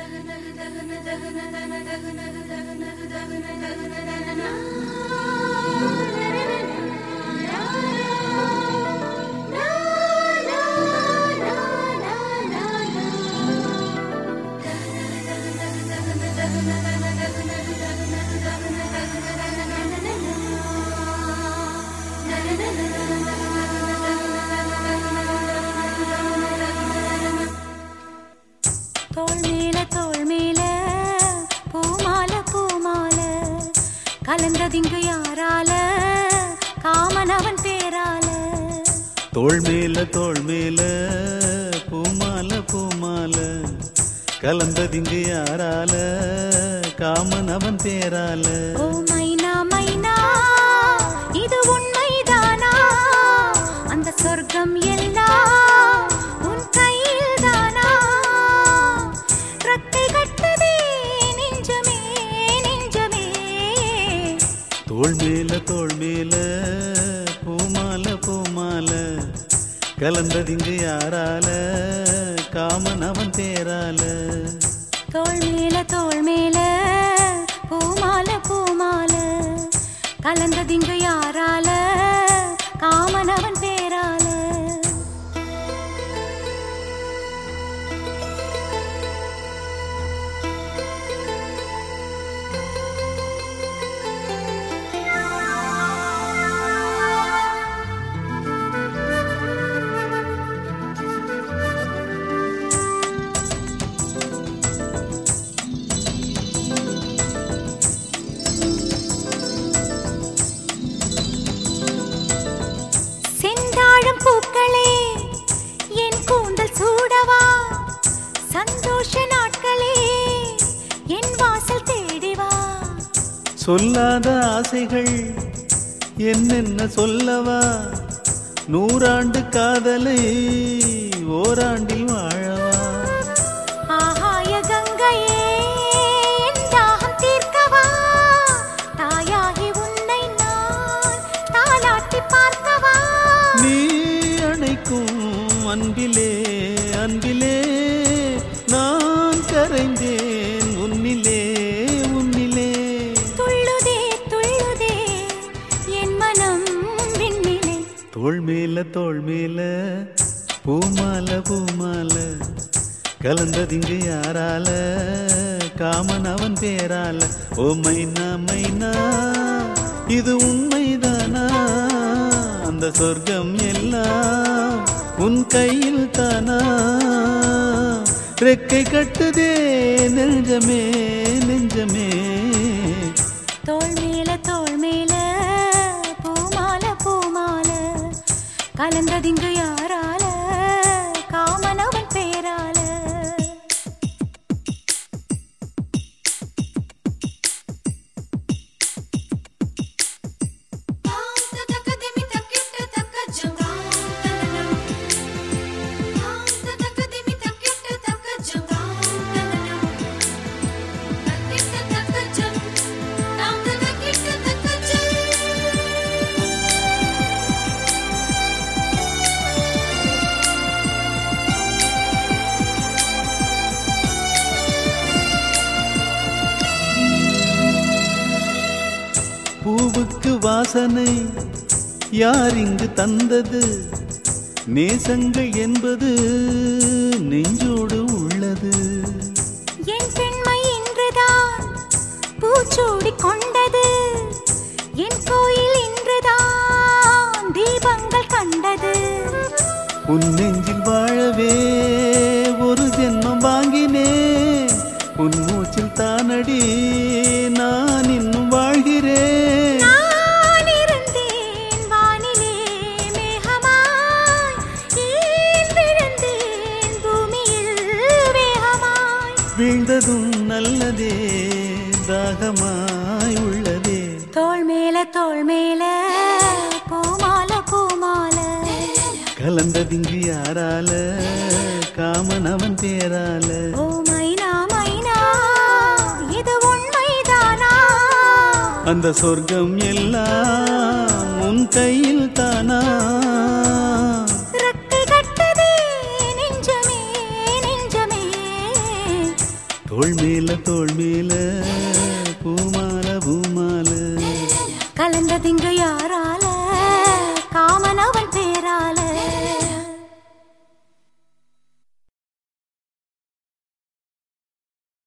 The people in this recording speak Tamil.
தோள் மேல தோள் மேல பூமால பூமால கலந்ததிங்கு யாரால காமன் அவன் பேரால தோள் மேல தோள் மேல பூமால பூமால கலந்ததிங்கு யாரால காமன் அவன் பேரால ஓ மைனா மைனா இது உண்மைதானா அந்த சொர்க்கம் எல்லாம் உன் கையில் தானா ரத்தை கட்டுதே நெஞ்சமே நெஞ்சமே தோள் மேல தோள் மேல பூமால பூமால கலந்ததிங்கு யாரால காமன் அவன் பேரால தோள் மேல தோள் மேல பூமால பூமால கலந்ததிங்கு யாரால காமன் அவன் பேரால செந்தாழம் பூக்களே என் கூந்தல் சூடவா சந்தோஷ நாட்களே என் வாசல் தேடிவா சொல்லாத ஆசைகள் என்னென்ன சொல்லவா நூறாண்டு காதலை ஓராண்டில் வாழவா ஆகாய கங்கையே என் தாகம் தீர்க்கவா தாயாகி உன்னை நான் தாலாட்டி பார்க்கவா நீ அணைக்கும் அன்பிலே அன்பிலே நான் கரைந்தேன் உன்னிலே உன்னிலே துள்ளுதே துள்ளுதே என் மனம் விண்ணிலே தோள் மேல தோள் மேல பூமால பூமால கலந்ததிங்கு யாரால காமன் அவன் பேரால ஓ மைனா மைனா இது உண்மைதானா அந்த சொர்க்கம் எல்லாம் உன் கையில் தானா ரெக்கை கட்டுதே நெஞ்சமே நெஞ்சமே தோள் மேல தோள் மேல பூமால பூமால கலந்ததிங்கு யாரால காமன் அவன் பேரால பூவுக்கு வாசனை யார் இங்கு தந்தது நேசங்கள் என்பது நெஞ்சோடு உள்ளது என் பெண்மை இன்றுதான் பூச்சூடி கொண்டது என் கோயில் இன்றுதான் தீபங்கள் கண்டது உன் நெஞ்சில் வாழவே ஒரு ஜென்மம் வாங்கினேன் உன் மூச்சில் தானடி நான் இன்னும் வாழ்கிறேன் நான் இருந்தேன் வானிலே மேகமாய் ஏன் விழுந்தேன் பூமியில் வேகமாய் வீழ்ந்ததும் நல்லதே தாகமாய் உள்ளதே தோள் மேல தோள் மேல பூமால பூமால கலந்ததிங்கு யாரால காமன் அவன் பேரால ஓ மைனா மைனா இது உண்மைதானா அந்த சொர்க்கம் எல்லாம் உன் கையில் தானா ரெக்கை கட்டுதே நெஞ்சமே நெஞ்சமே தோள் மேல தோள் மேல பூமால பூமால கலந்ததிங்கு யாரால